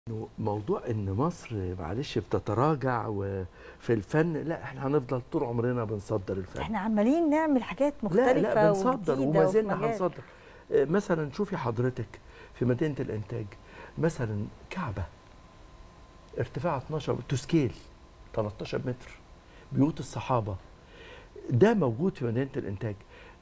إنه موضوع ان مصر معلش بتتراجع وفي الفن لا احنا هنفضل طول عمرنا بنصدر الفن احنا عمالين نعمل حاجات لا مختلفه لا بنصدر وجديدة وما وفي زلنا مجال. هنصدر آه، مثلا شوفي حضرتك في مدينه الانتاج مثلا كعبه ارتفاع 12 تسكيل 13 متر بيوت الصحابه ده موجود في مدينه الانتاج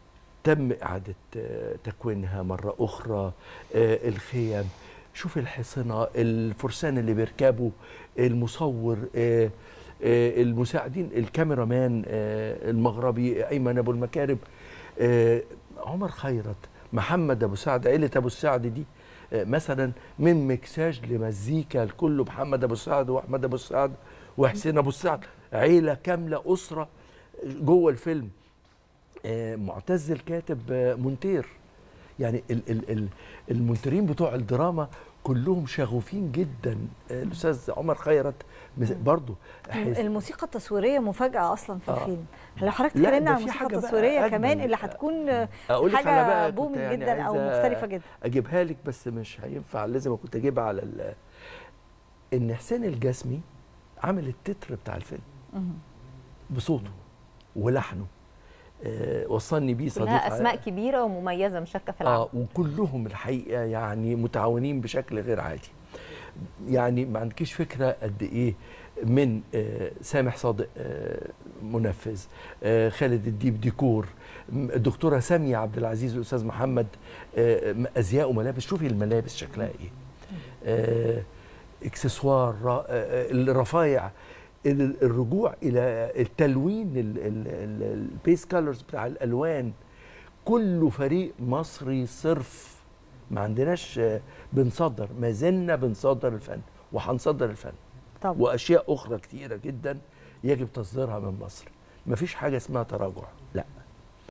تم اعاده آه، تكوينها مره اخرى آه، الخيم شوف الحصنه الفرسان اللي بيركبوا المصور آه، آه، المساعدين الكاميرامان آه، المغربي ايمن ابو المكارم آه، عمر خيرت محمد ابو سعد عيله ابو السعد دي آه، مثلا من مكساج لمزيكا الكل محمد ابو سعد واحمد ابو سعد وحسين ابو سعد عيله كامله اسره جوه الفيلم آه، معتز الكاتب آه، مونتير يعني ال ال ال المونترين بتوع الدراما كلهم شغوفين جدا آه، الاستاذ عمر خيرت مز- برضو حس- الموسيقى التصويريه مفاجاه اصلا في آه. الفيلم لو حضرتك لا، اتكلمنا ده عن في الموسيقى حاجة بقى التصويريه أجمل. كمان اللي هتكون اقول لك انا حاجه بقى كنت بوم يعني جدا او عايز مختلفه جدا اجيبها لك بس مش هينفع لازم كنت اجيبها على ال- ان حسين الجسمي عامل التتر بتاع الفيلم مهم. بصوته ولحنه آه وصلني بيه صديق كلها اسماء ع- كبيره ومميزه مش شاكه في العالم اه وكلهم الحقيقه يعني متعاونين بشكل غير عادي يعني ما عندكيش فكره قد ايه من آه سامح صادق آه منفذ آه خالد الديب ديكور م- الدكتوره ساميه عبد العزيز والاستاذ محمد آه م- ازياء وملابس شوفي الملابس شكلها ايه آه اكسسوار را- آه، الرفايع ال- الرجوع الى التلوين ال- ال- ال- البيس كالرز بتاع الالوان كله فريق مصري صرف ما عندناش آه، بنصدر ما زلنا بنصدر الفن وهنصدر الفن طب واشياء اخرى كتيره جدا يجب تصديرها من مصر ما فيش حاجه اسمها تراجع لا